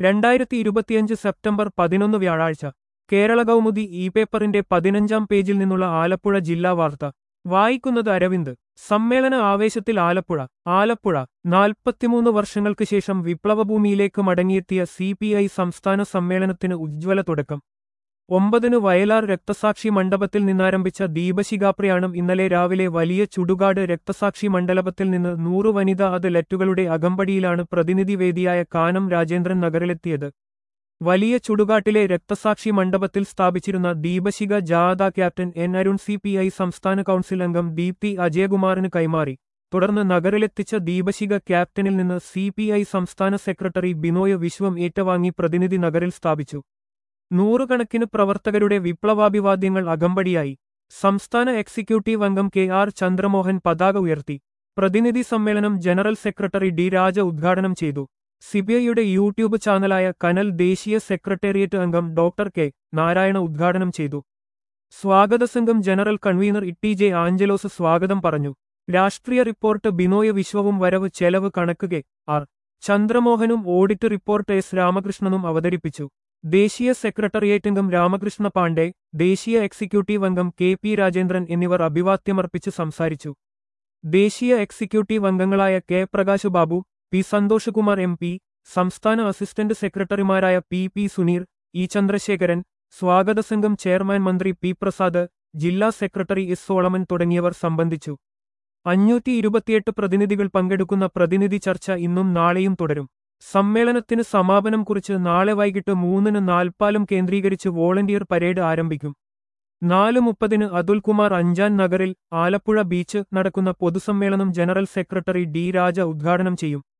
രണ്ടായിരത്തി ഇരുപത്തിയഞ്ച് സെപ്റ്റംബർ പതിനൊന്ന് വ്യാഴാഴ്ച കേരള കൗമുദി ഇ പേപ്പറിന്റെ പതിനഞ്ചാം പേജിൽ നിന്നുള്ള ആലപ്പുഴ ജില്ലാ വാർത്ത വായിക്കുന്നത് അരവിന്ദ് സമ്മേളന ആവേശത്തിൽ ആലപ്പുഴ ആലപ്പുഴ നാൽപ്പത്തിമൂന്ന് വർഷങ്ങൾക്ക് ശേഷം വിപ്ലവഭൂമിയിലേക്ക് മടങ്ങിയെത്തിയ സി പി ഐ സംസ്ഥാന സമ്മേളനത്തിന് ഉജ്ജ്വല തുടക്കം ഒമ്പതിന് വയലാർ രക്തസാക്ഷി മണ്ഡപത്തിൽ നിന്നാരംഭിച്ച ദീപശിഖാപ്രയാണം ഇന്നലെ രാവിലെ വലിയ ചുടുകാട് രക്തസാക്ഷി മണ്ഡലപത്തിൽ നിന്ന് നൂറ് വനിതാ അത്ലറ്റുകളുടെ അകമ്പടിയിലാണ് പ്രതിനിധിവേദിയായ കാനം രാജേന്ദ്രൻ നഗറിലെത്തിയത് വലിയ ചുടുകാട്ടിലെ രക്തസാക്ഷി മണ്ഡപത്തിൽ സ്ഥാപിച്ചിരുന്ന ദീപശിഖ ജാഥ captain N Arun C P I സംസ്ഥാന കൗൺസിൽ അംഗം ദീപ്തി അജയകുമാറിന് കൈമാറി തുടർന്ന് നഗറിലെത്തിച്ച ദീപശിഖ ക്യാപ്റ്റനിൽ നിന്ന് സി പി ഐ സംസ്ഥാന സെക്രട്ടറി ബിനോയ് വിശ്വം ഏറ്റുവാങ്ങി പ്രതിനിധി നഗറിൽ സ്ഥാപിച്ചു നൂറുകണക്കിന് പ്രവർത്തകരുടെ വിപ്ലവാഭിവാദ്യങ്ങൾ അകമ്പടിയായി സംസ്ഥാന എക്സിക്യൂട്ടീവ് അംഗം കെ ആർ ചന്ദ്രമോഹൻ പതാക ഉയർത്തി പ്രതിനിധി സമ്മേളനം ജനറൽ സെക്രട്ടറി ഡി രാജ ഉദ്ഘാടനം ചെയ്തു സിബിഐയുടെ യൂട്യൂബ് ചാനലായ കനൽ ദേശീയ സെക്രട്ടേറിയറ്റ് അംഗം ഡോക്ടർ കെ നാരായണ ഉദ്ഘാടനം ചെയ്തു സ്വാഗത സംഘം general convener Itty J Angelos സ്വാഗതം പറഞ്ഞു രാഷ്ട്രീയ റിപ്പോർട്ട് ബിനോയ് വിശ്വവും വരവ് ചെലവ് കണക്ക് കെ ആർ ചന്ദ്രമോഹനും ഓഡിറ്റ് റിപ്പോർട്ട് എസ് രാമകൃഷ്ണനും അവതരിപ്പിച്ചു ദേശീയ സെക്രട്ടേറിയറ്റ് അംഗം രാമകൃഷ്ണ പാണ്ഡെ ദേശീയ എക്സിക്യൂട്ടീവ് അംഗം കെ പി രാജേന്ദ്രൻ എന്നിവർ അഭിവാദ്യമർപ്പിച്ച് സംസാരിച്ചു ദേശീയ എക്സിക്യൂട്ടീവ് അംഗങ്ങളായ കെ പ്രകാശ് ബാബു പി സന്തോഷകുമാർ എം പി സംസ്ഥാന അസിസ്റ്റന്റ് സെക്രട്ടറിമാരായ P P Suneer E Chandrasekharan സ്വാഗത സംഘം ചെയർമാൻ മന്ത്രി പി പ്രസാദ് ജില്ലാ സെക്രട്ടറി എസ് സോളമൻ തുടങ്ങിയവർ സംബന്ധിച്ചു അഞ്ഞൂറ്റി ഇരുപത്തിയെട്ട് പ്രതിനിധികൾ പങ്കെടുക്കുന്ന പ്രതിനിധി ചർച്ച ഇന്നും നാളെയും തുടരും സമ്മേളനത്തിന് സമാപനം കുറിച്ച് നാളെ വൈകിട്ട് മൂന്നിന് നാൽപ്പാലം കേന്ദ്രീകരിച്ച് വോളണ്ടിയർ പരേഡ് ആരംഭിക്കും നാല് മുപ്പതിന് അതുൽകുമാർ അഞ്ചാൻ നഗറിൽ ആലപ്പുഴ ബീച്ച് നടക്കുന്ന പൊതുസമ്മേളനം ജനറൽ സെക്രട്ടറി ഡി രാജ ഉദ്ഘാടനം ചെയ്യും